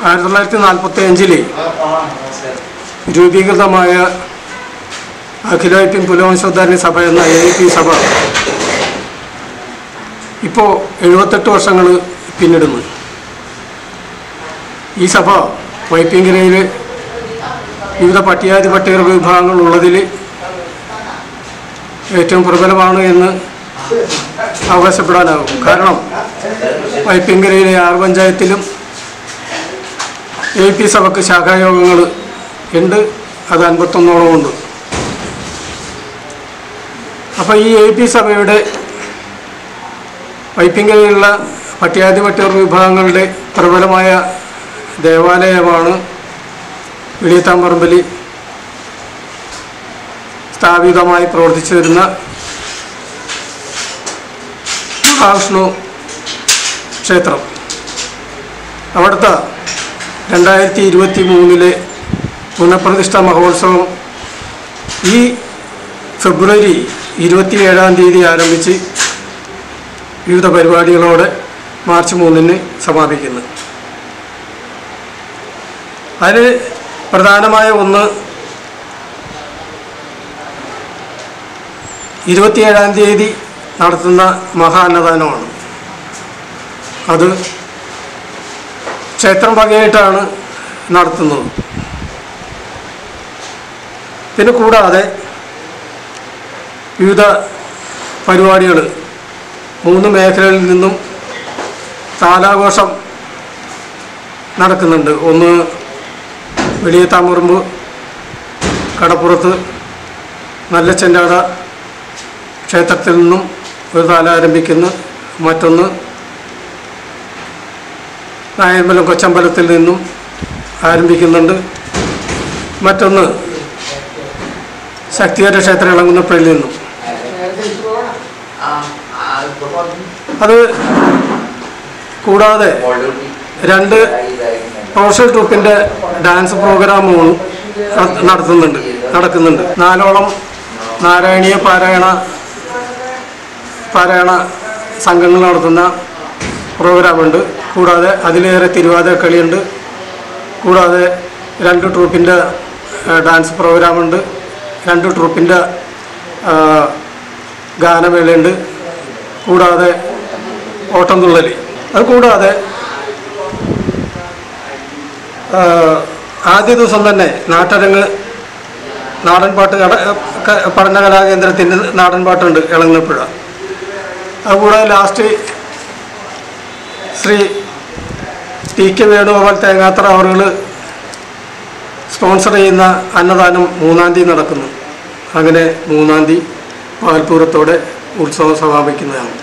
ആയിരത്തി തൊള്ളായിരത്തി നാൽപ്പത്തി അഞ്ചിൽ രൂപീകൃതമായ അഖിലേന്ത്യൻ പുലവംശോദ്ധാരണ സഭ എന്ന എ പി സഭ ഇപ്പോൾ എഴുപത്തെട്ട് വർഷങ്ങൾ പിന്നിടുന്നു ഈ സഭ വൈപ്പിങ്കരയിൽ വിവിധ പട്ടികാതി പട്ടിക വിഭാഗങ്ങൾ ഉള്ളതിൽ ഏറ്റവും പ്രബലമാണ് എന്ന് അവകാശപ്പെടാനാകും കാരണം വൈപ്പിങ്കരയിലെ ആറ് പഞ്ചായത്തിലും എ പി സഭയ്ക്ക് ശാഖായോഗങ്ങൾ ഉണ്ട് അത് അൻപത്തൊന്നോളം ഉണ്ട് അപ്പോൾ ഈ എ പി സഭയുടെ വൈപ്പിങ്കരയിലുള്ള പട്ടികാതി പട്ടിക വിഭാഗങ്ങളുടെ പ്രബലമായ ദേവാലയമാണ് വെളിയത്താമ്പറമ്പിൽ സ്ഥാപിതമായി പ്രവർത്തിച്ചു വരുന്ന മഹാവിഷ്ണു ക്ഷേത്രം അവിടുത്തെ രണ്ടായിരത്തി ഇരുപത്തി മൂന്നിലെ പുനഃപ്രതിഷ്ഠ മഹോത്സവം ഈ ഫെബ്രുവരി ഇരുപത്തി ഏഴാം തീയതി ആരംഭിച്ച് വിവിധ പരിപാടികളോടെ മാർച്ച് മൂന്നിന് സമാപിക്കുന്നു അതിൽ പ്രധാനമായ ഒന്ന് ഇരുപത്തിയേഴാം തീയതി നടത്തുന്ന മഹാ അന്നദാനമാണ് അത് ക്ഷേത്രം വകയായിട്ടാണ് നടത്തുന്നത് പിന്നെ കൂടാതെ വിവിധ പരിപാടികൾ മൂന്ന് മേഖലകളിൽ നിന്നും താലാഘോഷം നടക്കുന്നുണ്ട് ഒന്ന് വെളിയ താമറുമ്പ് കടപ്പുറത്ത് നല്ല ചെണ്ടാട ക്ഷേത്രത്തിൽ നിന്നും ഒരു താല ആരംഭിക്കുന്നു മറ്റൊന്ന് നായമ്പലം കൊച്ചമ്പലത്തിൽ നിന്നും ആരംഭിക്കുന്നുണ്ട് മറ്റൊന്ന് ശക്തിയേറ്റ ക്ഷേത്രം ഇളങ്ങുന്നപ്പള്ളിയിൽ നിന്നും അത് കൂടാതെ രണ്ട് പ്രൊഫഷണൽ ട്രൂപ്പിൻ്റെ ഡാൻസ് പ്രോഗ്രാമും നടത്തുന്നുണ്ട് നടക്കുന്നുണ്ട് നാലോളം നാരായണീയ പാരായണ പാരായണ സംഘങ്ങൾ നടത്തുന്ന പ്രോഗ്രാമുണ്ട് കൂടാതെ അതിലേറെ തിരുവാതിര കളിയുണ്ട് കൂടാതെ രണ്ട് ട്രൂപ്പിൻ്റെ ഡാൻസ് പ്രോഗ്രാമുണ്ട് രണ്ട് ട്രൂപ്പിൻ്റെ ഗാനമേളയുണ്ട് കൂടാതെ ഓട്ടംതുള്ളൽ അത് കൂടാതെ ആ, ആദ്യ ദിവസം തന്നെ നാട്ടരങ്ങ് നാടൻപാട്ട് കട ക- പഠന കലാകേന്ദ്രത്തിൻ്റെ നാടൻപാട്ടുണ്ട് ഇളങ്ങപ്പുഴ അതുകൂടാതെ last Shri T K Venugopal Thengathara അവറുകൾ സ്പോൺസർ ചെയ്യുന്ന അന്നദാനം മൂന്നാം തീയതി നടക്കുന്നു അങ്ങനെ മൂന്നാം തീയതി പാൽപൂരത്തോടെ ഉത്സവം സമാപിക്കുന്നതാണ്